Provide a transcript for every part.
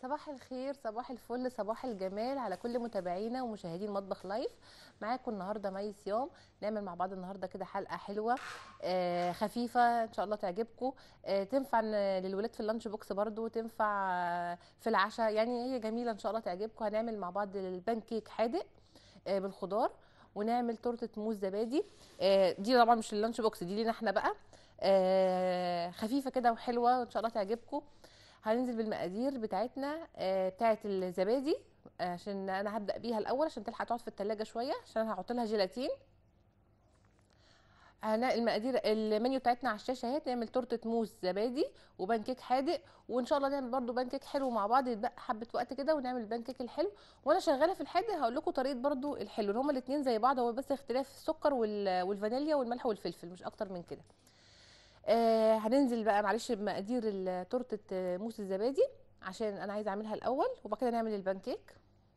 صباح الخير صباح الفل صباح الجمال على كل متابعينا ومشاهدين مطبخ لايف معاكم النهارده مي صيام نعمل مع بعض النهارده كده حلقه حلوه آه خفيفه ان شاء الله تعجبكم آه تنفع ن- للولاد في اللانش بوكس برضو تنفع آه، في العشاء يعني هي جميله ان شاء الله تعجبكم هنعمل مع بعض البان كيك حادق آه بالخضار ونعمل تورته موز زبادي آه دي طبعا مش اللانش بوكس دي لينا احنا بقى آه خفيفه كده وحلوه وان شاء الله تعجبكم هننزل بالمقادير بتاعتنا آه، بتاعت الزبادي آه، عشان انا هبدا بيها الاول عشان تلحق تقعد في التلاجة شويه عشان انا هحط لها جيلاتين هنا المقادير المنيو بتاعتنا على الشاشه اهي نعمل تورته موز زبادي وبان كيك حادق وان شاء الله نعمل برده بان كيك حلو مع بعض يتبقى حبه وقت كده ونعمل البان كيك الحلو وانا شغاله في الحادق هقول لكم طريقه برده الحلو هما الاثنين زي بعض هو بس اختلاف السكر وال- والفانيليا والملح والفلفل مش اكتر من كده آه هننزل بقى معلش بمقادير ال- تورته آه، موس الزبادي عشان انا عايزه اعملها الاول وبعد كده نعمل البانكيك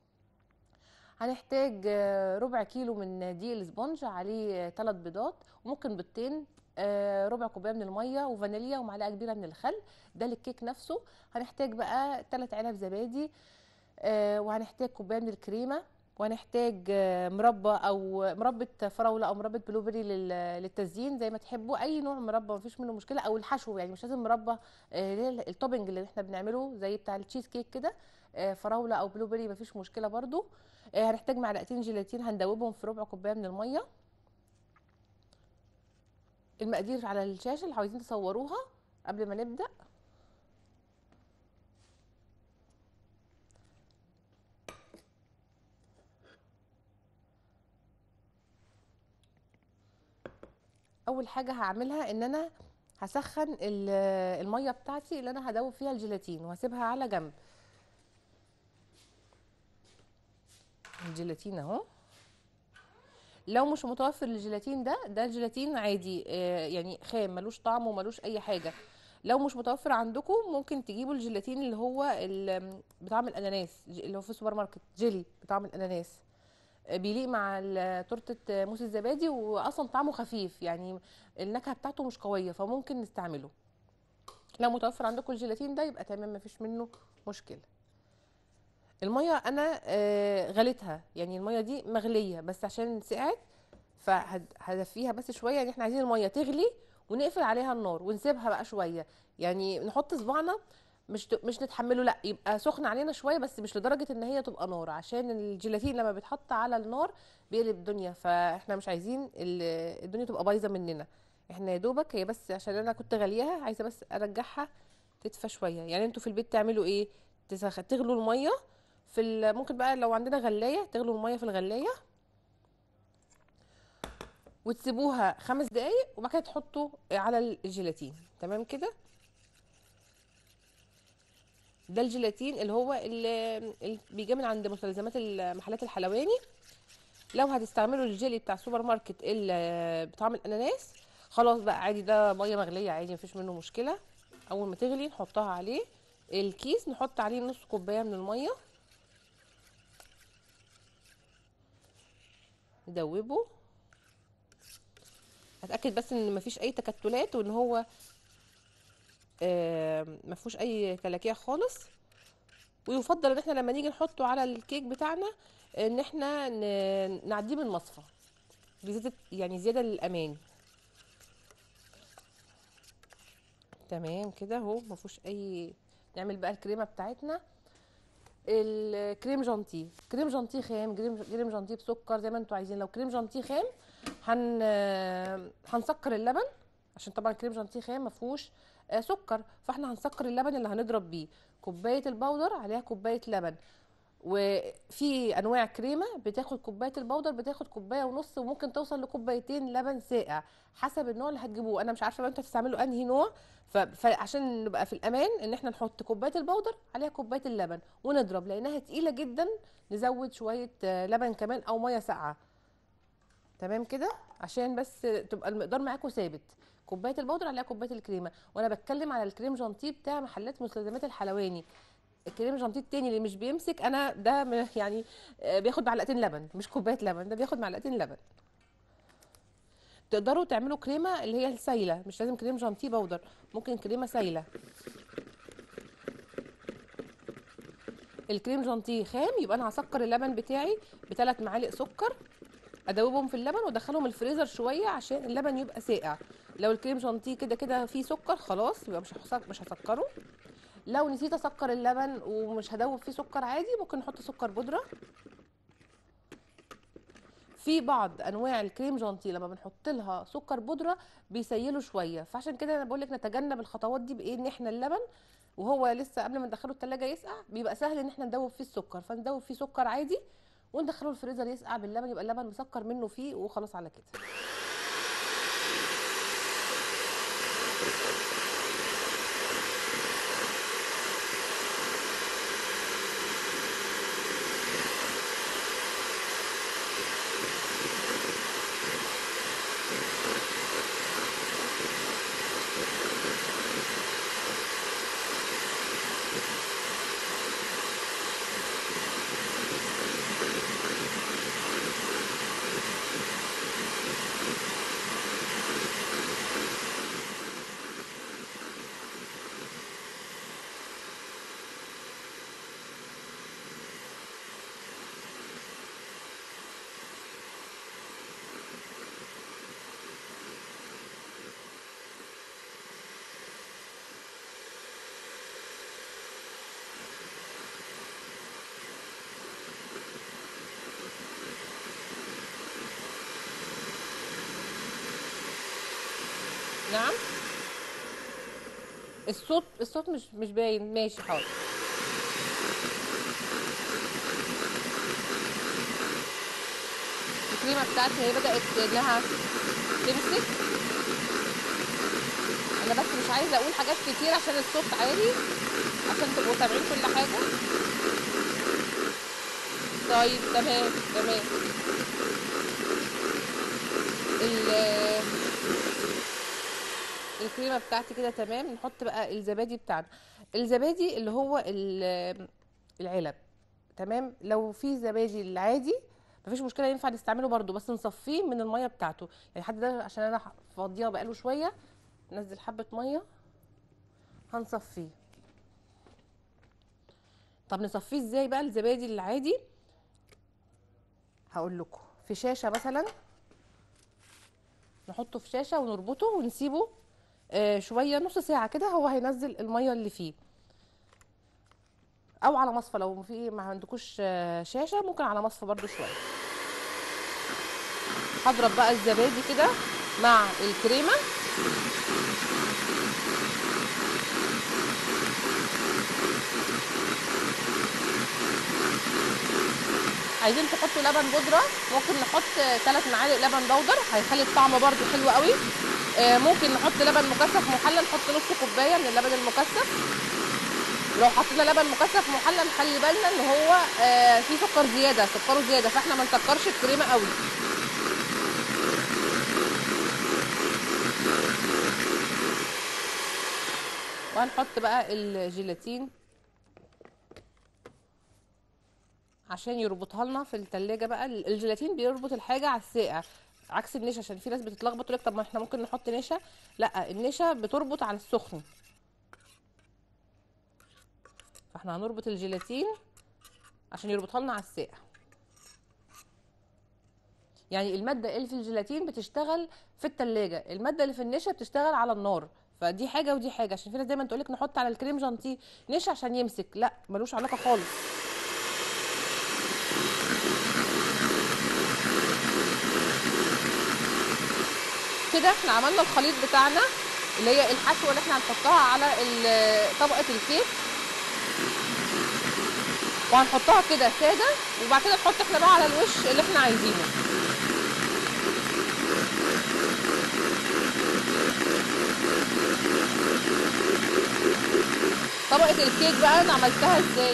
هنحتاج آه، ربع كيلو من دقيق الاسبونج عليه ثلاث بيضات وممكن بيضتين آه، ربع كوبايه من الميه وفانيليا ومعلقه كبيره من الخل ده للكيك نفسه هنحتاج بقى ثلاث علب زبادي آه، وهنحتاج كوبايه من الكريمه وهنحتاج آه، مربى او مربى فراوله او مربى بلوبري لل- للتزيين زي ما تحبوا اي نوع مربى مفيش منه مشكله او الحشو يعني مش لازم مربى آه، اللي هي التوبنج اللي احنا بنعمله زي بتاع التشيز كيك كده آه، فراوله او بلوبري مفيش مشكله برضو آه، هنحتاج معلقتين جيلاتين هندوبهم في ربع كوبايه من الميه المقادير على الشاشه اللي عايزين تصوروها قبل ما نبدا اول حاجه هعملها ان انا هسخن ال- الميه بتاعتي اللي انا هدوب فيها الجيلاتين وهسيبها على جنب الجيلاتين اهو لو مش متوفر الجيلاتين ده ده الجيلاتين عادي آه، يعني خام ملوش طعم وملوش اي حاجه لو مش متوفر عندكم ممكن تجيبوا الجيلاتين اللي هو ال- بطعم الاناناس ج- اللي هو في السوبر ماركت جيلي بطعم الاناناس آه، بيليق مع ال- تورته موس الزبادي واصلا طعمه خفيف يعني النكهه بتاعته مش قويه فممكن نستعمله لو متوفر عندكم الجيلاتين ده يبقى تمام مفيش منه مشكله الميه انا آه، غليتها يعني الميه دي مغليه بس عشان سقعت فهدفيها بس شويه يعني احنا عايزين الميه تغلي ونقفل عليها النار ونسيبها بقى شويه يعني نحط صباعنا مش ت- مش نتحمله لا يبقى سخن علينا شويه بس مش لدرجه ان هي تبقى نار عشان الجيلاتين لما بيتحط على النار بيقلب الدنيا فاحنا مش عايزين ال- الدنيا تبقى بايظه مننا احنا يا دوبك هي بس عشان انا كنت غالياها عايزه بس ارجعها تدفى شويه يعني انتوا في البيت تعملوا ايه تسخ... تغلوا الميه في ال... ممكن بقى لو عندنا غلايه تغلوا الميه في الغلايه وتسيبوها خمس دقايق وبعد كده تحطوا على الجيلاتين تمام كده ده الجيلاتين اللي هو اللي, اللي بيجي من عند مستلزمات المحلات الحلواني لو هتستعملوا الجيلي بتاع السوبر ماركت اللي بطعم الاناناس خلاص بقى عادي ده ميه مغليه عادي مفيش منه مشكله اول ما تغلي نحطها عليه الكيس نحط عليه نص كوبايه من الميه ندوبه اتاكد بس ان مفيش اي تكتلات وان هو آه، مفيهوش اي كلاكيع خالص ويفضل ان احنا لما نيجي نحطه على الكيك بتاعنا ان احنا ن- نعديه بالمصفى بزيادة يعني زيادة للأمان تمام كده اهو مفيهوش أي نعمل بقى الكريمة بتاعتنا الكريم جانتيه كريم جانتيه خام كريم كريم جانتيه بسكر زي ما انتوا عايزين لو كريم جانتيه خام هن هنسكر اللبن عشان طبعا كريم جانتيه خام مفيهوش آه، سكر فاحنا هنسكر اللبن اللي هنضرب بيه كوبايه البودر عليها كوبايه لبن وفي انواع كريمه بتاخد كوبايه البودر بتاخد كوبايه ونص وممكن توصل لكوبايتين لبن ساقع حسب النوع اللي هتجيبوه انا مش عارفه بقى انتوا هتستعملوا انهي نوع ف- فعشان نبقى في الامان ان احنا نحط كوبايه البودر عليها كوبايه اللبن ونضرب لانها تقيله جدا نزود شويه آه، لبن كمان او ميه ساقعه تمام كده عشان بس تبقى المقدار معاكم ثابت كوبايه البودر عليها كوبايه الكريمه وانا بتكلم على الكريم جانتيه بتاع محلات مستلزمات الحلواني الكريم جانتيه التاني اللي مش بيمسك انا ده م- يعني آه، بياخد معلقتين لبن مش كوبايه لبن ده بياخد معلقتين لبن تقدروا تعملوا كريمه اللي هي السايله مش لازم كريم جانتيه بودر ممكن كريمه سايله الكريم جانتيه خام يبقى انا هسكر اللبن بتاعي بثلاث معالق سكر ادوبهم في اللبن وادخلهم الفريزر شويه عشان اللبن يبقى ساقع لو الكريم جانتيه كده كده فيه سكر خلاص يبقى مش هسك- مش هسكره لو نسيت اسكر اللبن ومش هدوب فيه سكر عادي ممكن نحط سكر بودره في بعض انواع الكريم جانتيه لما بنحط لها سكر بودره بيسيلوا شويه فعشان كده انا بقول لك نتجنب الخطوات دي بايه ان احنا اللبن وهو لسه قبل ما ندخله التلاجة يسقع بيبقى سهل ان احنا ندوب فيه السكر فندوب فيه سكر عادي وندخله الفريزر يسقع باللبن يبقى اللبن مسكر منه فيه وخلاص على كده نعم الصوت الصوت مش مش باين ماشي حاضر الكريمه بتاعتي هي بدات انها تمسك انا بس مش عايزه اقول حاجات كتير عشان الصوت عالي عشان تبقوا سامعين كل حاجه طيب تمام تمام ال- الكريمه بتاعتي كده تمام نحط بقى الزبادي بتاعنا الزبادي اللي هو ال- العلب تمام لو في زبادي العادي مفيش مشكله ينفع نستعمله برضو بس نصفيه من الميه بتاعته يعني حد ده عشان انا فاضيه بقاله شويه ننزل حبه ميه هنصفيه طب نصفيه ازاي بقى الزبادي العادي هقول لكم في شاشه مثلا نحطه في شاشه ونربطه ونسيبه آه شويه نص ساعه كده هو هينزل الميه اللي فيه او على مصفى لو في ما عندكوش آه، شاشه ممكن على مصفى برضو شويه هضرب بقى الزبادي كده مع الكريمه عايزين تحطوا لبن بودره ممكن نحط ثلاث معالق لبن بودر هيخلي الطعم برضو حلو قوي آه، ممكن نحط لبن مكثف محلى نحط نص كوبايه من اللبن المكثف لو حطينا لبن مكثف محلى نخلي بالنا ان هو آه، فيه سكر زياده سكره زياده فاحنا ما نسكرش الكريمه قوي وهنحط بقى الجيلاتين عشان يربطها لنا في التلاجة بقى ال- الجيلاتين بيربط الحاجة على الساقع عكس النشا عشان في ناس بتتلخبط تقول لك طب ما احنا ممكن نحط نشا لا النشا بتربط على السخن فاحنا هنربط الجيلاتين عشان يربطها لنا على الساقع يعني المادة اللي في الجيلاتين بتشتغل في التلاجة المادة اللي في النشا بتشتغل على النار فدي حاجة ودي حاجة عشان في ناس دايما تقولك نحط على الكريم جانتيه نشا عشان يمسك لا ملوش علاقة خالص كده احنا عملنا الخليط بتاعنا اللي هي الحشوه اللي احنا هنحطها على ال- طبقه الكيك وهنحطها كده ساده وبعد كده نحط احنا بقى على الوش اللي احنا عايزينه طبقه الكيك بقى انا عملتها ازاي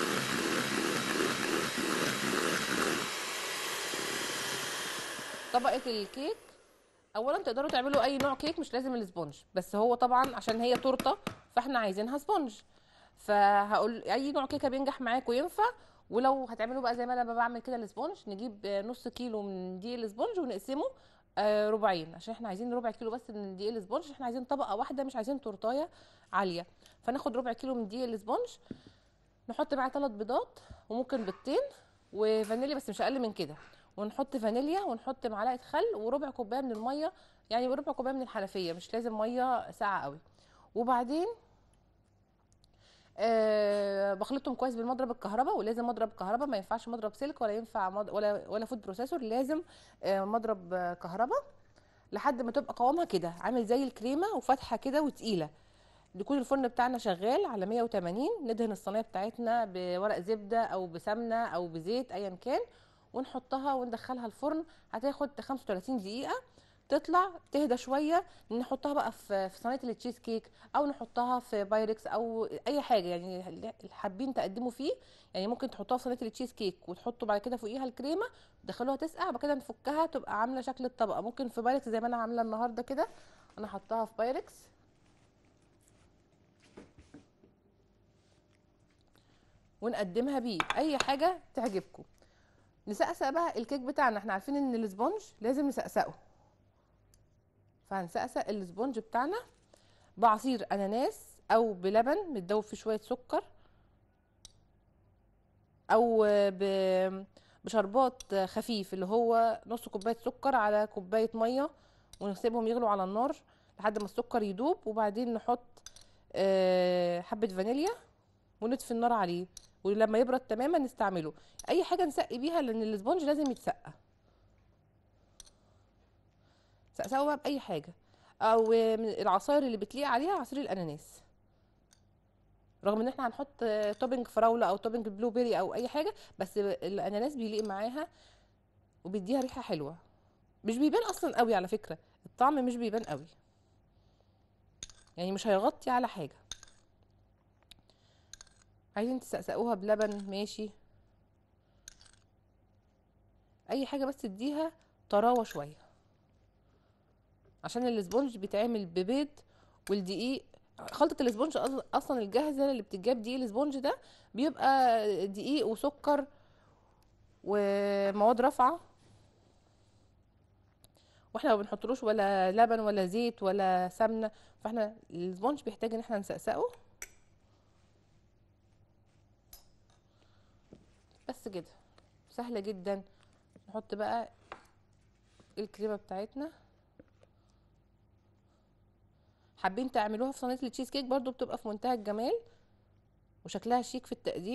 طبقه الكيك اولا تقدروا تعملوا اي نوع كيك مش لازم السبونج بس هو طبعا عشان هي تورته فاحنا عايزينها سبونج فهقول اي نوع كيكه بينجح معاكم ينفع ولو هتعملوا بقى زي ما انا بعمل كده السبونج نجيب آه، نص كيلو من دقيق السبونج ونقسمه آه، ربعين عشان احنا عايزين ربع كيلو بس من دقيق السبونج احنا عايزين طبقه واحده مش عايزين تورتايه عاليه فناخد ربع كيلو من دقيق السبونج نحط معاه ثلاث بيضات وممكن بيضتين وفانيليا بس مش اقل من كده ونحط فانيليا ونحط معلقه خل وربع كوبايه من الميه يعني وربع كوبايه من الحنفيه مش لازم ميه ساقعه قوي وبعدين أه بخلطهم كويس بالمضرب الكهرباء ولازم مضرب كهرباء ما ينفعش مضرب سلك ولا ينفع مض... ولا ولا فود بروسيسور لازم أه مضرب آه، كهرباء لحد ما تبقى قوامها كده عامل زي الكريمه وفاتحه كده وتقيله يكون الفرن بتاعنا شغال على 180 ندهن الصينيه بتاعتنا بورق زبده او بسمنه او بزيت ايا كان ونحطها وندخلها الفرن هتاخد 35 دقيقه تطلع تهدى شويه نحطها بقى في في صينيه التشيز كيك او نحطها في بايركس او اي حاجه يعني اللي حابين تقدموا فيه يعني ممكن تحطوها في صينيه التشيز كيك وتحطوا بعد كده فوقيها الكريمه تدخلوها تسقع بعد كده نفكها تبقى عامله شكل الطبقه ممكن في بايركس زي ما انا عامله النهارده كده انا حطاها في بايركس ونقدمها بيه اي حاجه تعجبكم نسقسق بقى الكيك بتاعنا احنا عارفين ان الاسبونج لازم نسقسقه فهنسقسق الاسبونج بتاعنا بعصير اناناس او بلبن متدوب فيه شويه سكر او ب- بشربات خفيف اللي هو نص كوبايه سكر على كوبايه ميه ونسيبهم يغلوا على النار لحد ما السكر يدوب وبعدين نحط آه، حبه فانيليا ونطفي النار عليه ولما يبرد تماما نستعمله اي حاجه نسقي بيها لان الاسبونج لازم يتسقى سقسقوا بقى باي حاجه او من العصاير اللي بتليق عليها عصير الاناناس رغم ان احنا هنحط آه، توبنج فراوله او توبنج بلو بيري او اي حاجه بس الاناناس بيليق معاها وبيديها ريحه حلوه مش بيبان اصلا قوي على فكره الطعم مش بيبان قوي يعني مش هيغطي على حاجه عايزين تسقسقوها بلبن ماشي اي حاجه بس تديها طراوه شويه عشان الاسبونج بيتعمل ببيض والدقيق خلطة الاسبونج أص- اصلا الجاهزة اللي بتتجاب دقيق الاسبونج ده بيبقى دقيق وسكر ومواد رافعة واحنا ما بنحطلوش ولا لبن ولا زيت ولا سمنة فاحنا الاسبونج بيحتاج ان احنا نسقسقه بس كده سهلة جدا نحط بقى الكريمة بتاعتنا حابين تعملوها في صينيه التشيز كيك برضو بتبقى في منتهى الجمال وشكلها شيك في التقديم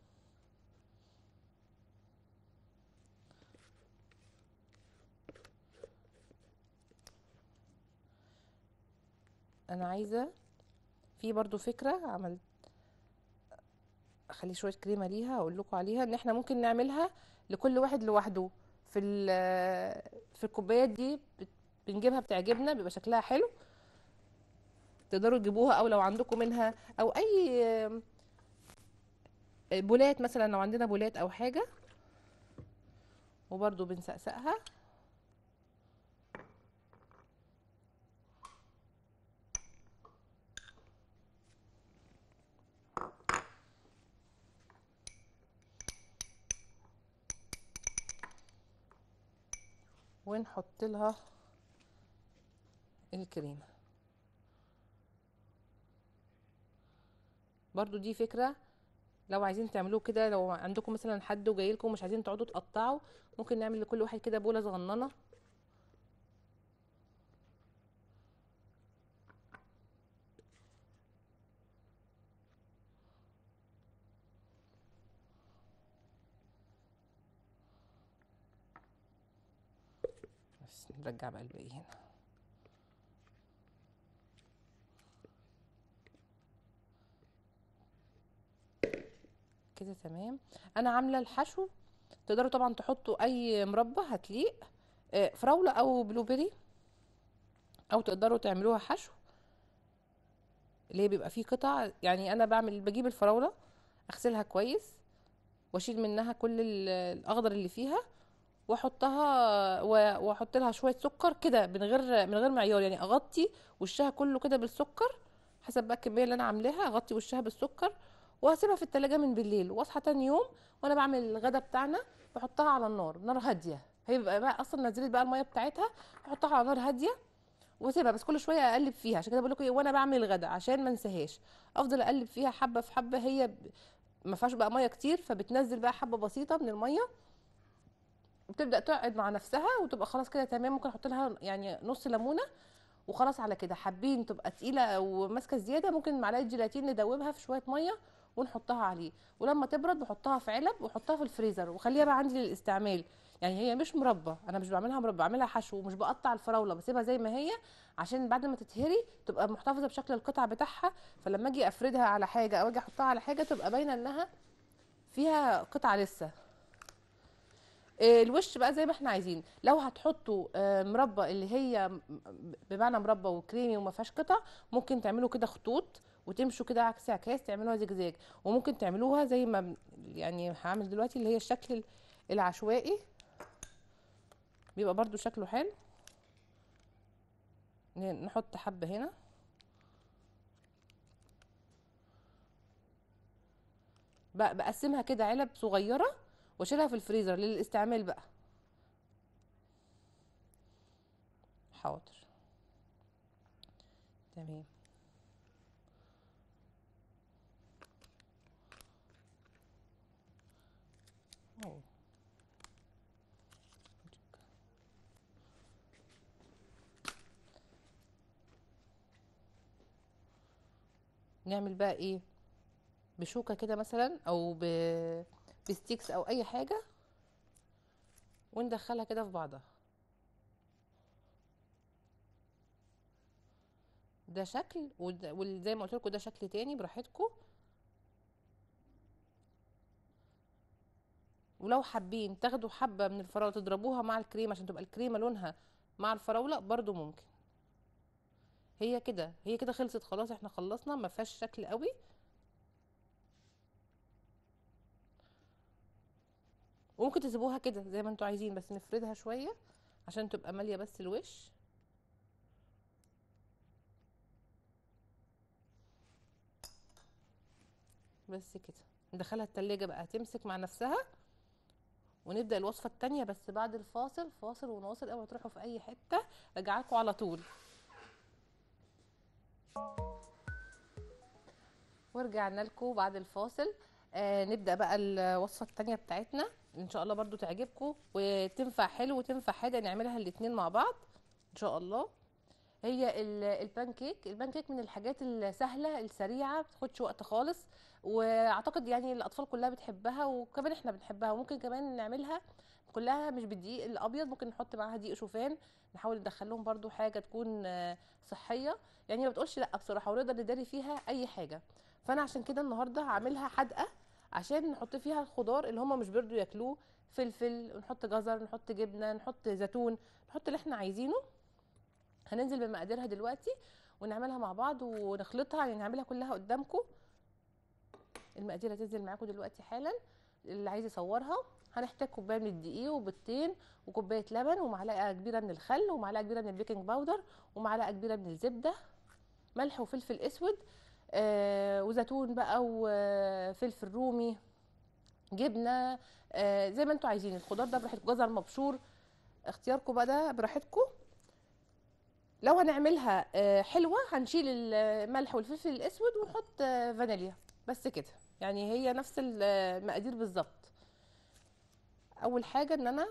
انا عايزه في برضو فكره عملت اخلي شويه كريمه ليها اقول لكم عليها ان احنا ممكن نعملها لكل واحد لوحده في ال- في الكوبايات دي بت- بنجيبها بتعجبنا بيبقى شكلها حلو تقدروا تجيبوها او لو عندكم منها او اي آم، بولات مثلا لو عندنا بولات او حاجه وبرضو بنسقسقها ونحط لها الكريمه برضو دي فكرة لو عايزين تعملوه كده لو عندكم مثلا حد وجاي لكم مش عايزين تقعدوا تقطعوا ممكن نعمل لكل واحد كده بولة صغننة بس نرجع بقى الباقي هنا كده تمام انا عامله الحشو تقدروا طبعا تحطوا اي مربى هتليق آه، فراوله او بلو بيري او تقدروا تعملوها حشو اللي هي بيبقى فيه قطع يعني انا بعمل بجيب الفراوله اغسلها كويس واشيل منها كل ال- الاخضر اللي فيها واحطها و- واحط لها شويه سكر كده من غير من غير معيار يعني اغطي وشها كله كده بالسكر حسب بقى الكميه اللي انا عاملاها اغطي وشها بالسكر وهسيبها في التلاجة من بالليل واصحى تاني يوم وانا بعمل الغدا بتاعنا بحطها على النار نار هاديه هيبقى بقى اصلا نزلت بقى الميه بتاعتها احطها على نار هاديه واسيبها بس كل شويه اقلب فيها عشان كده بقول لكم ايه وانا بعمل الغدا عشان ما انساهاش افضل اقلب فيها حبه في حبه هي ب- ما فيهاش بقى ميه كتير فبتنزل بقى حبه بسيطه من الميه وتبدا تقعد مع نفسها وتبقى خلاص كده تمام ممكن احط لها يعني نص ليمونه وخلاص على كده حابين تبقى تقيله او ماسكه زياده ممكن معلقه جيلاتين ندوبها في شويه ميه ونحطها عليه ولما تبرد بحطها في علب واحطها في الفريزر وخليها بقى عندي للاستعمال يعني هي مش مربى انا مش بعملها مربى بعملها حشو ومش بقطع الفراوله بسيبها زي ما هي عشان بعد ما تتهري تبقى محتفظه بشكل القطع بتاعها فلما اجي افردها على حاجه او اجي احطها على حاجه تبقى باينه انها فيها قطعه لسه آه، الوش بقى زي ما احنا عايزين لو هتحطوا آه، مربى اللي هي م- بمعنى مربى وكريمي وما فيهاش قطع ممكن تعملوا كده خطوط وتمشوا كده عكس عكاس تعملوها زجزاج وممكن تعملوها زي ما ب- يعني هعمل دلوقتي اللي هي الشكل ال- العشوائي بيبقى برضو شكله حلو ن- نحط حبة هنا ب- بقسمها كده علب صغيرة واشيلها في الفريزر للاستعمال بقى حاضر تمام أهو. نعمل بقى ايه بشوكة كده مثلا او ب... بستيكس او اي حاجة وندخلها كده في بعضها ده شكل وده- وزي ما قلت لكم ده شكل تاني براحتكم ولو حابين تاخدوا حبة من الفراولة تضربوها مع الكريمة عشان تبقى الكريمة لونها مع الفراولة برضو ممكن هي كده هي كده خلصت خلاص احنا خلصنا ما فيهاش شكل قوي وممكن تسيبوها كده زي ما انتوا عايزين بس نفردها شوية عشان تبقى مالية بس الوش بس كده ندخلها التلاجة بقى تمسك مع نفسها ونبدأ الوصفة التانية بس بعد الفاصل فاصل ونواصل اوعوا تروحوا في اي حتة راجعلكم على طول ورجعنا لكم بعد الفاصل آه نبدأ بقى الوصفة التانية بتاعتنا ان شاء الله برضو تعجبكم وتنفع حلو وتنفع حادق نعملها الاتنين مع بعض ان شاء الله هي ال- البانكيك البانكيك من الحاجات السهلة السريعة بتاخدش وقت خالص واعتقد يعني الاطفال كلها بتحبها وكمان احنا بنحبها وممكن كمان نعملها كلها مش بالدقيق الابيض ممكن نحط معاها دقيق شوفان نحاول ندخل لهم برضو حاجه تكون آه، صحيه يعني ما بتقولش لا بصراحه ونقدر نداري فيها اي حاجه فانا عشان كده النهارده هعملها حادقه عشان نحط فيها الخضار اللي هم مش بيرضوا ياكلوه فلفل نحط جزر نحط جبنه نحط زيتون نحط اللي احنا عايزينه هننزل بمقاديرها دلوقتي ونعملها مع بعض ونخلطها يعني نعملها كلها قدامكم المقادير هتنزل معاكم دلوقتي حالا اللي عايز يصورها هنحتاج كوبايه من الدقيق وبيضتين وكوبايه لبن ومعلقه كبيره من الخل ومعلقه كبيره من البيكنج باودر ومعلقه كبيره من الزبده ملح وفلفل اسود آه وزيتون بقى وفلفل رومي جبنه آه زي ما انتوا عايزين الخضار ده براحتكم جزر مبشور اختياركم بقى ده براحتكم لو هنعملها آه، حلوه هنشيل الملح والفلفل الاسود ونحط آه، فانيليا بس كده يعني هي نفس المقادير بالظبط اول حاجه ان انا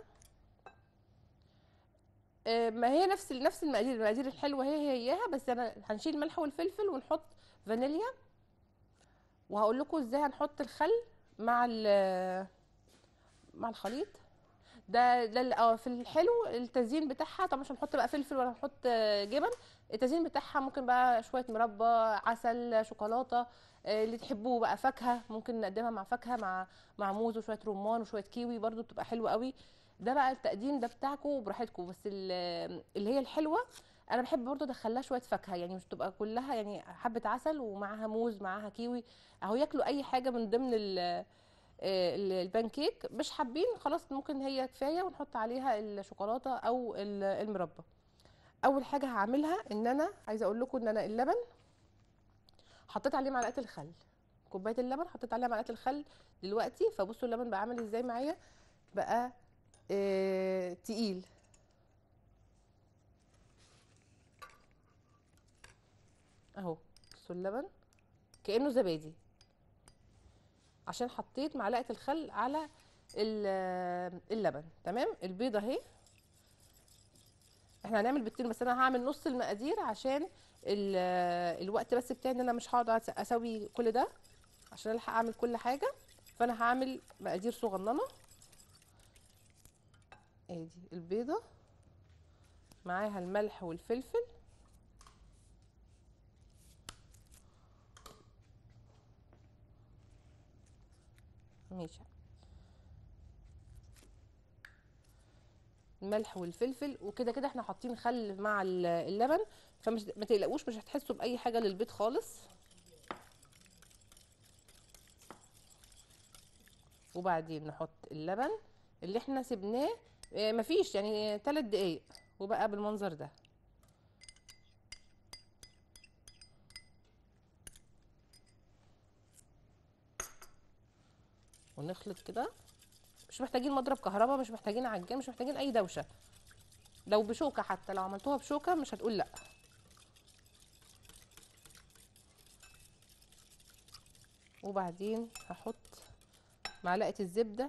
آه، ما هي نفس نفس المقادير المقادير الحلوه هي هي اياها بس انا هنشيل الملح والفلفل ونحط فانيليا وهقول لكم ازاي هنحط الخل مع ال- مع الخليط ده ده ال- اه في الحلو التزيين بتاعها طبعا مش هنحط بقى فلفل ولا هنحط آه، جبن التزيين بتاعها ممكن بقى شويه مربى عسل شوكولاته آه، اللي تحبوه بقى فاكهه ممكن نقدمها مع فاكهه مع مع موز وشويه رمان وشويه كيوي برضو بتبقى حلوه قوي ده بقى التقديم ده بتاعكم براحتكم بس ال- اللي هي الحلوه انا بحب برضو ادخلها شويه فاكهه يعني مش تبقى كلها يعني حبه عسل ومعاها موز معاها كيوي اهو ياكلوا اي حاجه من ضمن ال آه، ال- البانكيك مش حابين خلاص ممكن هي كفايه ونحط عليها الشوكولاته او ال- المربى اول حاجه هعملها ان انا عايزه اقول لكم ان انا اللبن حطيت عليه معلقه الخل كوبايه اللبن حطيت عليها معلقه الخل دلوقتي فبصوا اللبن بقى عامل ازاي معايا بقى آه تقيل اهو بصوا اللبن كانه زبادي عشان حطيت معلقه الخل على ال- اللبن تمام البيضه اهي احنا هنعمل بيضتين بس انا هعمل نص المقادير عشان ال- الوقت بس بتاعي ان انا مش هقعد أس- اسوي كل ده عشان الحق اعمل كل حاجه فانا هعمل مقادير صغننه ادي البيضه معاها الملح والفلفل ماشي الملح والفلفل وكده كده احنا حاطين خل مع ال- اللبن فمش ما تقلقوش مش هتحسوا باي حاجه للبيض خالص وبعدين نحط اللبن اللي احنا سبناه اه، مفيش يعني ثلاث دقايق وبقى بالمنظر ده ونخلط كده مش محتاجين مضرب كهرباء مش محتاجين عجان مش محتاجين اي دوشه لو بشوكه حتى لو عملتوها بشوكه مش هتقول لا وبعدين هحط معلقه الزبده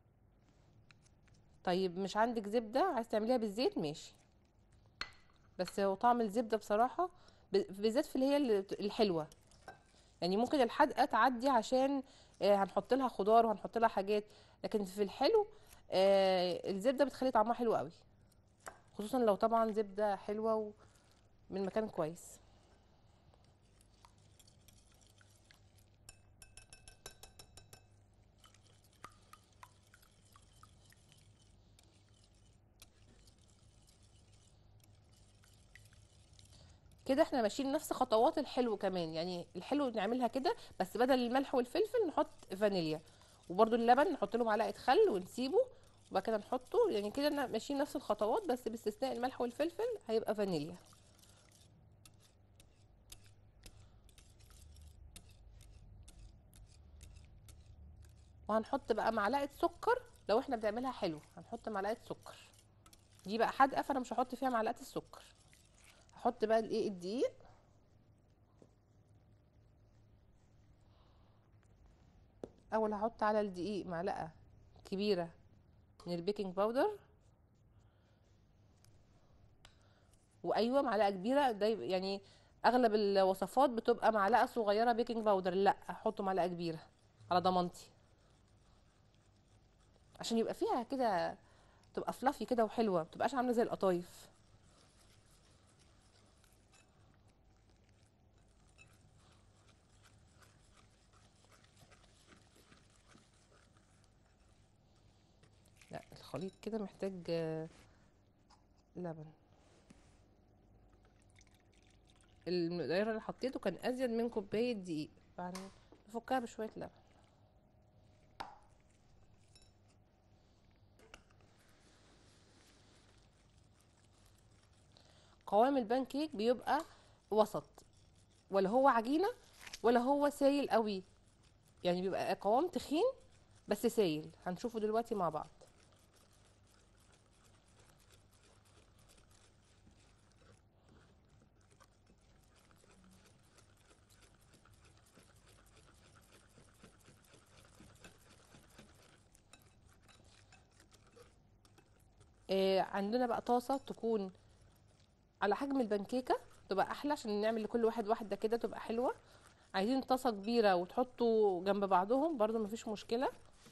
طيب مش عندك زبده عايز تعمليها بالزيت ماشي بس هو طعم الزبده بصراحه ب- بالذات في اللي هي ال- الحلوه يعني ممكن الحدقه تعدي عشان آه، هنحط لها خضار وهنحط لها حاجات لكن في الحلو آه، الزبده بتخلي طعمها حلو قوي خصوصا لو طبعا زبده حلوه ومن مكان كويس كده احنا ماشيين نفس خطوات الحلو كمان يعني الحلو نعملها كده بس بدل الملح والفلفل نحط فانيليا وبرده اللبن نحط له معلقه خل ونسيبه وبعد كده نحطه يعني كده احنا ماشيين نفس الخطوات بس باستثناء الملح والفلفل هيبقى فانيليا وهنحط بقى معلقه سكر لو احنا بنعملها حلو هنحط معلقه سكر دي بقى حادقه فانا مش هحط فيها معلقه السكر هحط بقى الايه الدقيق اول هحط على الدقيق معلقه كبيره من البيكنج باودر وايوه معلقه كبيره ده يبقى- يعني اغلب الوصفات بتبقى معلقه صغيره بيكنج باودر لا احط معلقه كبيره على ضمانتي عشان يبقى فيها كده تبقى فلافي كده وحلوه ما تبقاش عامله زي القطايف لا الخليط كده محتاج آه، لبن المقدار اللي حطيته كان ازيد من كوبايه دقيق بعدين نفكها بشويه لبن قوام البانكيك بيبقى وسط ولا هو عجينه ولا هو سايل قوي يعني بيبقى قوام تخين بس سايل هنشوفه دلوقتي مع بعض آه عندنا بقى طاسة تكون على حجم البنكيكة تبقى أحلى عشان نعمل لكل واحد واحدة كده تبقى حلوة عايزين طاسة كبيرة وتحطوا جنب بعضهم برضو مفيش مشكلة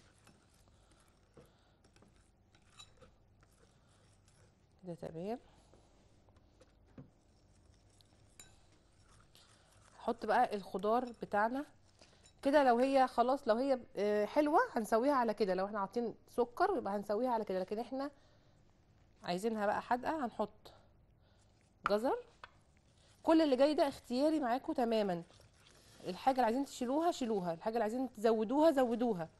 كده تمام هحط بقى الخضار بتاعنا كده لو هي خلاص لو هي آه، حلوة هنسويها على كده لو احنا حاطين سكر يبقى هنسويها على كده لكن احنا عايزينها بقى حادقة هنحط جزر كل اللي جاي ده اختياري معاكم تماما الحاجة اللي عايزين تشيلوها شيلوها الحاجة اللي عايزين تزودوها زودوها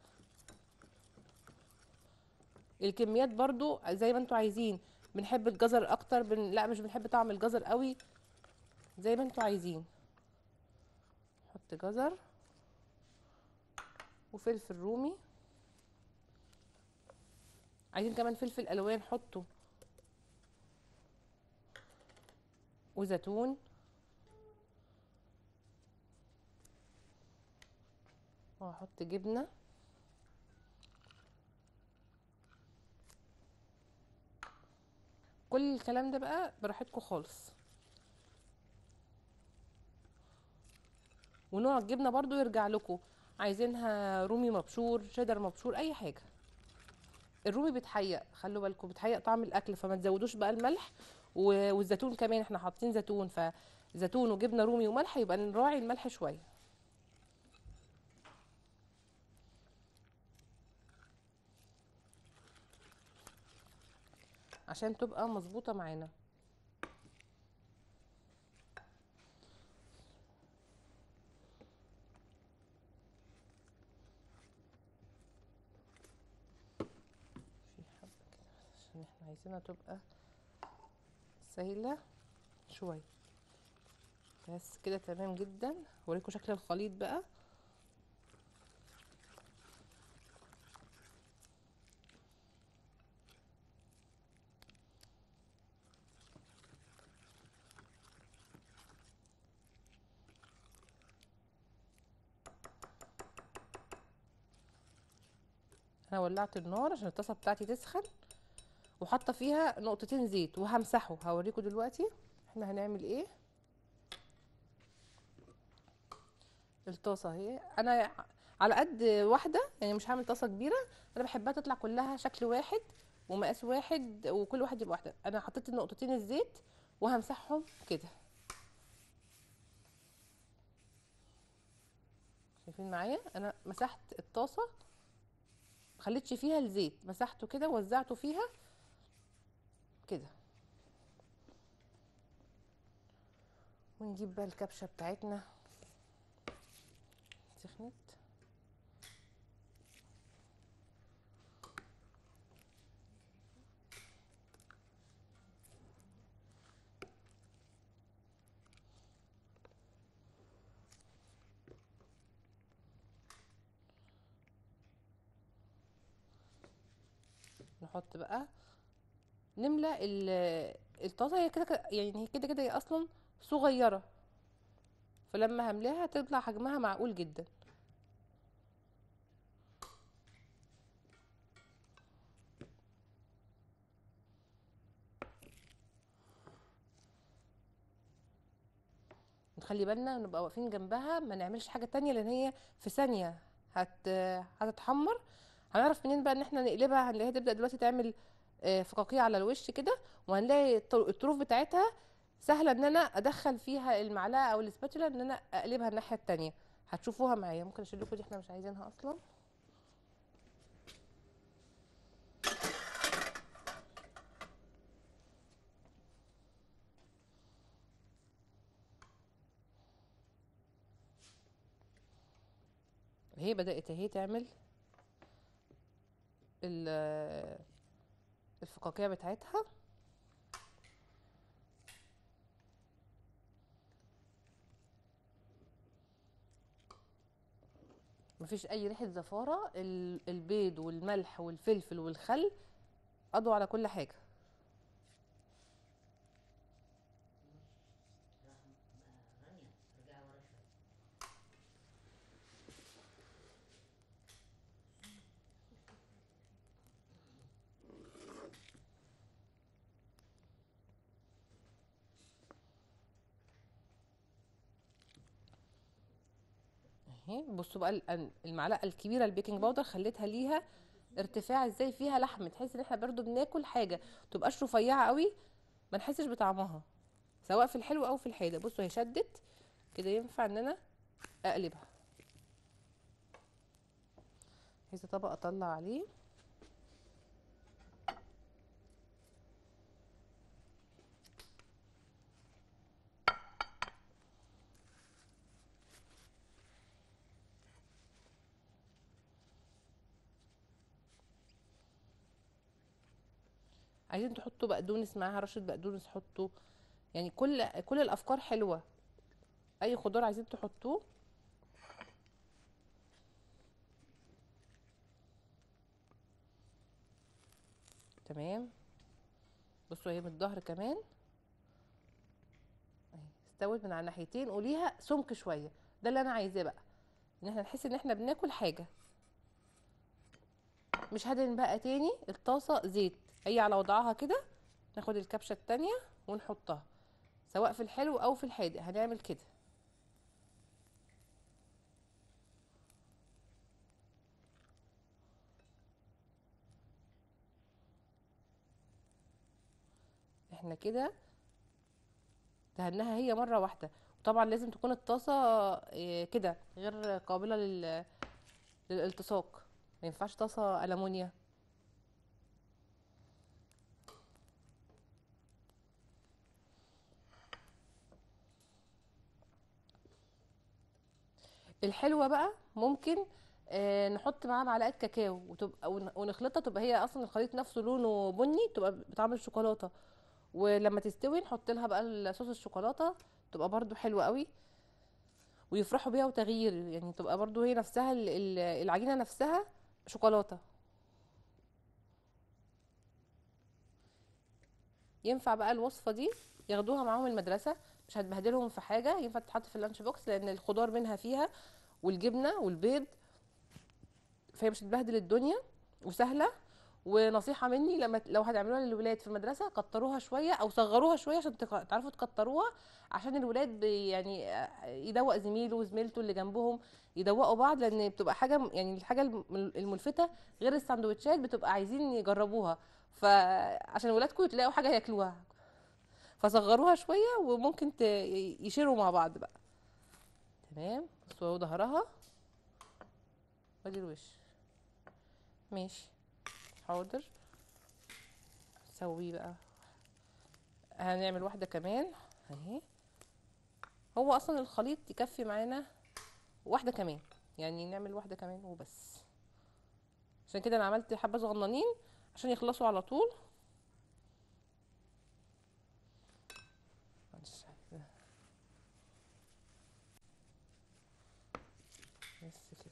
الكميات برضو زي ما انتوا عايزين بنحب الجزر اكتر بن... لا مش بنحب طعم الجزر قوي زي ما انتوا عايزين نحط جزر وفلفل رومي عايزين كمان فلفل الوان حطوا وزيتون وهحط جبنه كل الكلام ده بقى براحتكم خالص ونوع الجبنه برضو يرجع لكم عايزينها رومي مبشور شيدر مبشور اي حاجه الرومي بيتحيق خلوا بالكم بيتحيق طعم الاكل فما تزودوش بقى الملح و- والزيتون كمان احنا حاطين زيتون فزيتون وجبنه رومي وملح يبقى نراعي الملح شويه عشان تبقى مظبوطه معانا في حبه كده عشان احنا عايزينها تبقى سايله شويه بس كده تمام جدا اوريكم شكل الخليط بقى انا ولعت النار عشان الطاسه بتاعتي تسخن وحاطه فيها نقطتين زيت وهمسحه هوريكم دلوقتي احنا هنعمل ايه الطاسه اهي انا على قد واحده يعني مش هعمل طاسه كبيره انا بحبها تطلع كلها شكل واحد ومقاس واحد وكل واحد يبقى واحده انا حطيت النقطتين الزيت وهمسحهم كده شايفين معايا انا مسحت الطاسه خليتش فيها الزيت مسحته كده ووزعته فيها كده ونجيب بقى الكبشه بتاعتنا سخنت نحط بقى نملى ال- الطاسه هي كده كده- يعني هي كده كده هي اصلا صغيره فلما هملاها تطلع حجمها معقول جدا نخلي بالنا نبقى واقفين جنبها ما نعملش حاجه تانية لان هي في ثانيه هت هتتحمر هنعرف منين بقى ان احنا نقلبها هنلاقيها تبدا دلوقتي تعمل آه، فقاقيع على الوش كده وهنلاقي الط- الطروف بتاعتها سهله ان انا ادخل فيها المعلقه او الاسباتولا ان انا اقلبها الناحيه التانية هتشوفوها معايا ممكن اشيل لكم دي احنا مش عايزينها اصلا هي بدات اهي تعمل ال- الفقاقيع بتاعتها مفيش اي ريحه زفاره ال- البيض والملح والفلفل والخل قضوا على كل حاجه رانيا ارجعي ورا شويه اهي بصوا بقى ال- المعلقه الكبيره البيكنج باودر خليتها ليها ارتفاع ازاي فيها لحم تحس ان احنا برضو بناكل حاجه متبقاش رفيعه قوي ما نحسش بطعمها سواء في الحلو او في الحادق بصوا هي شدت كده ينفع ان انا اقلبها عايزه طبق اطلع عليه عايزين تحطوا بقدونس معاها رشه بقدونس حطوا يعني كل كل الافكار حلوه اي خضار عايزين تحطوه تمام بصوا هي من الظهر كمان اهي استوت من على الناحيتين وليها سمك شويه ده اللي انا عايزاه بقى ان احنا نحس ان احنا بناكل حاجه مش هدهن بقى تاني الطاسه زيت هي على وضعها كده ناخد الكبشه التانية ونحطها سواء في الحلو او في الحادق هنعمل كده احنا كده دهناها هي مره واحده وطبعا لازم تكون الطاسه إيه، كده غير قابله لل... للالتصاق ما ينفعش طاسه ألمونيا الحلوه بقى ممكن آه، نحط معاها معلقه كاكاو وتبقى ون- ونخلطها تبقى هي اصلا الخليط نفسه لونه بني تبقى بطعم الشوكولاته ولما تستوي نحط لها بقى صوص الشوكولاته تبقى برضو حلوه قوي ويفرحوا بيها وتغيير يعني تبقى برضو هي نفسها ال- ال- العجينه نفسها شوكولاته ينفع بقى الوصفه دي ياخدوها معاهم المدرسه مش هتبهدلهم في حاجه ينفع تتحط في اللانش بوكس لان الخضار منها فيها والجبنه والبيض فهي مش هتبهدل الدنيا وسهله ونصيحه مني لما لو هتعملوها للولاد في المدرسه كتروها شويه او صغروها شويه عشان تق- تعرفوا تكتروها عشان الولاد بي- يعني آه، يدوق زميله وزميلته اللي جنبهم يدوقوا بعض لان بتبقى حاجه م- يعني الحاجه الم- الملفته غير السندوتشات بتبقى عايزين يجربوها فعشان ولادكم تلاقوا حاجه ياكلوها فصغروها شويه وممكن ت- يشيروا مع بعض بقى تمام بصوا اهو ظهرها وادي الوش ماشي حاضر سويه بقى هنعمل واحده كمان اهي هو اصلا الخليط يكفي معانا واحده كمان يعني نعمل واحده كمان وبس عشان كده انا عملت حبه صغننين عشان يخلصوا على طول معلش. بس كده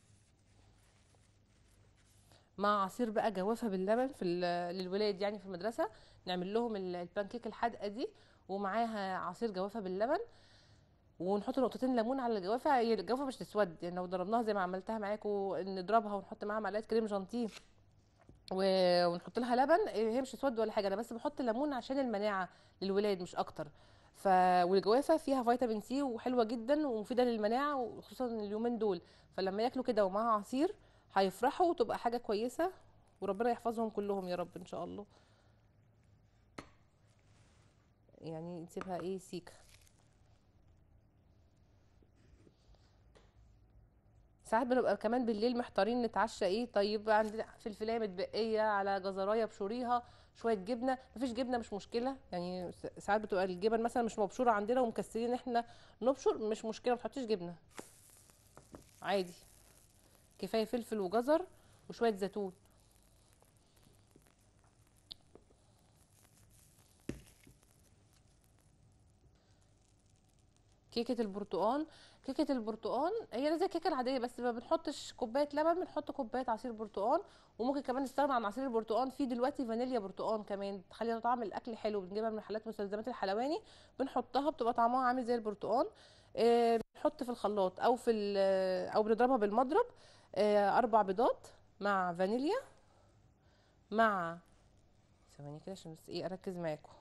مع عصير بقى جوافه باللبن في ال- للولاد يعني في المدرسه نعمل لهم ال- البانكيك الحادقه دي ومعاها عصير جوافه باللبن ونحط نقطتين ليمون على الجوافه هي الجوافه مش تسود يعني لو ضربناها زي ما عملتها معاكم نضربها ونحط معاها معلقه كريم جانتيه و- ونحط لها لبن هي مش تسود ولا حاجه انا بس بحط ليمون عشان المناعه للولاد مش اكتر ف والجوافه فيها فيتامين سي وحلوه جدا ومفيده للمناعه وخصوصا اليومين دول فلما ياكلوا كده ومعاها عصير هيفرحوا وتبقى حاجه كويسه وربنا يحفظهم كلهم يا رب ان شاء الله يعني نسيبها ايه سيكه ساعات بنبقى كمان بالليل محتارين نتعشى ايه طيب عندنا فلفلايه متبقيه على جزرايه بشوريها شويه جبنه مفيش جبنه مش مشكله يعني س- ساعات بتبقى الجبن مثلا مش مبشوره عندنا ومكسلين احنا نبشر مش مشكله ما تحطيش جبنه عادي كفايه فلفل وجزر وشويه زيتون كيكه البرتقال كيكه البرتقال هي زي الكيكه العاديه بس ما بنحطش كوبايه لبن بنحط كوبايه عصير برتقال وممكن كمان نستغنى عن عصير البرتقال في دلوقتي فانيليا برتقال كمان تخلي طعم الاكل حلو بنجيبها من محلات مستلزمات الحلواني بنحطها بتبقى طعمها عامل زي البرتقال آه، بنحط في الخلاط او في ال- او بنضربها بالمضرب آه، اربع بيضات مع فانيليا مع ثواني كده عشان بس ايه اركز معاكم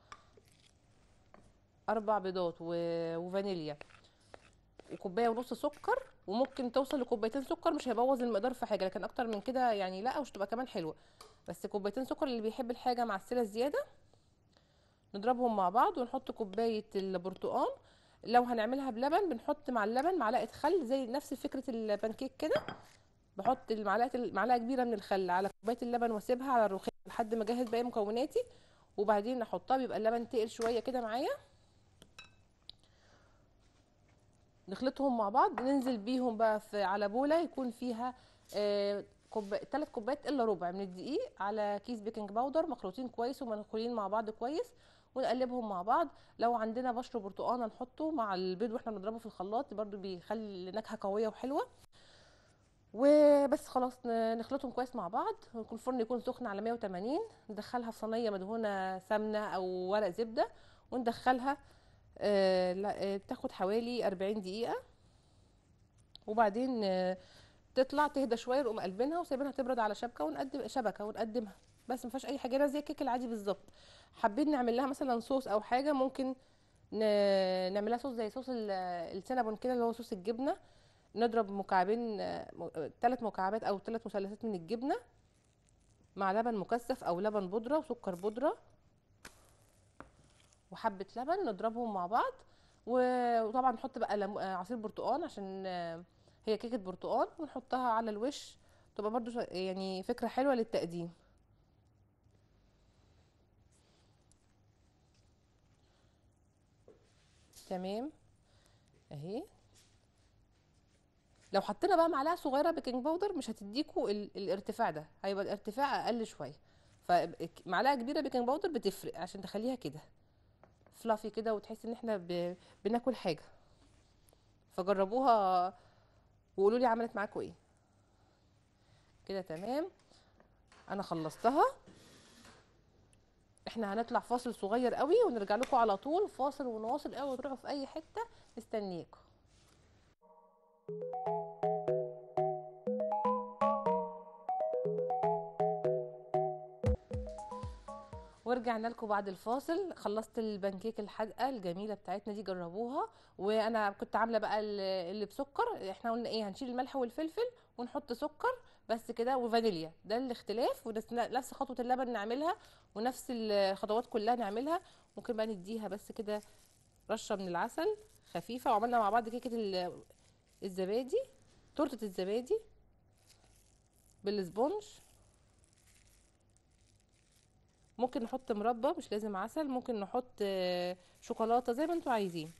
اربع بيضات و... وفانيليا وكوبايه ونص سكر وممكن توصل لكوبايتين سكر مش هيبوظ المقدار في حاجه لكن اكتر من كده يعني لا ومش تبقى كمان حلوه بس كوبايتين سكر اللي بيحب الحاجه معسله زياده نضربهم مع بعض ونحط كوبايه البرتقال لو هنعملها بلبن بنحط مع اللبن معلقه خل زي نفس فكره البانكيك كده بحط المعلقه معلقه كبيره من الخل على كوبايه اللبن واسيبها على الرخام لحد ما اجهز باقي مكوناتي وبعدين احطها بيبقى اللبن تقل شويه كده معايا نخلطهم مع بعض ننزل بيهم بقى في على بوله يكون فيها آه كوب... تلات كوبايات الا ربع من الدقيق على كيس بيكنج باودر مخلوطين كويس ومنخولين مع بعض كويس ونقلبهم مع بعض لو عندنا بشر برتقانه نحطه مع البيض واحنا بنضربه في الخلاط برضو بيخلي نكهه قويه وحلوه وبس خلاص ن- نخلطهم كويس مع بعض ويكون الفرن يكون سخن على 180 ندخلها في صينيه مدهونه سمنه او ورق زبده وندخلها آه، لا- آه، تاخد حوالي 40 دقيقه وبعدين آه، تطلع تهدى شويه نقوم قلبينها وسايبينها تبرد على شبكه ونقدم شبكه ونقدمها بس ما فيهاش اي حاجه زي الكيك العادي بالظبط حابين نعمل لها مثلا صوص او حاجه ممكن ن- نعملها صوص زي صوص ال- السينابون كده اللي هو صوص الجبنه نضرب مكعبين ثلاث مكعبات او ثلاث مثلثات من الجبنه مع لبن مكثف او لبن بودره وسكر بودره وحبه لبن نضربهم مع بعض و- وطبعا نحط بقى لم- آه، عصير برتقال عشان آه، هي كيكه برتقال ونحطها على الوش تبقى برضو ش- يعني فكره حلوه للتقديم تمام اهي لو حطينا بقى معلقه صغيره بيكنج باودر مش هتديكوا ال... الارتفاع ده هيبقى الارتفاع اقل شويه فمعلقه كبيره بيكنج باودر بتفرق عشان تخليها كده فلافي كده وتحس ان احنا ب... بناكل حاجه فجربوها وقولوا لي عملت معاكم ايه كده تمام انا خلصتها احنا هنطلع فاصل صغير قوي ونرجع لكم على طول فاصل ونواصل قوي وتروحوا في اي حته مستنياكم ورجعنا لكم بعد الفاصل خلصت البانكيك الحادقه الجميله بتاعتنا دي جربوها وانا كنت عامله بقى ال- اللي بسكر احنا قلنا ايه هنشيل الملح والفلفل ونحط سكر بس كده وفانيليا ده الاختلاف ونفس نفس خطوه اللبن نعملها ونفس الخطوات كلها نعملها ممكن بقى نديها بس كده رشه من العسل خفيفه وعملنا مع بعض كيكه ال- الزبادي تورته الزبادي بالسبونج ممكن نحط مربى مش لازم عسل ممكن نحط آه، شوكولاته زي ما انتوا عايزين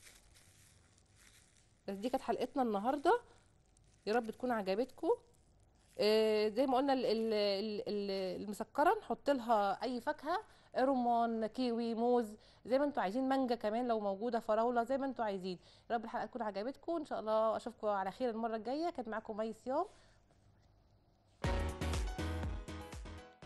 بس دي كانت حلقتنا النهارده يا رب تكون عجبتكم آه، زي ما قلنا ال- ال- ال- ال- المسكره نحط لها اي فاكهه رمان كيوي موز زي ما انتوا عايزين مانجا كمان لو موجوده فراوله زي ما انتوا عايزين يا رب الحلقه تكون عجبتكم ان شاء الله اشوفكم على خير المره الجايه كانت معاكم مي صيام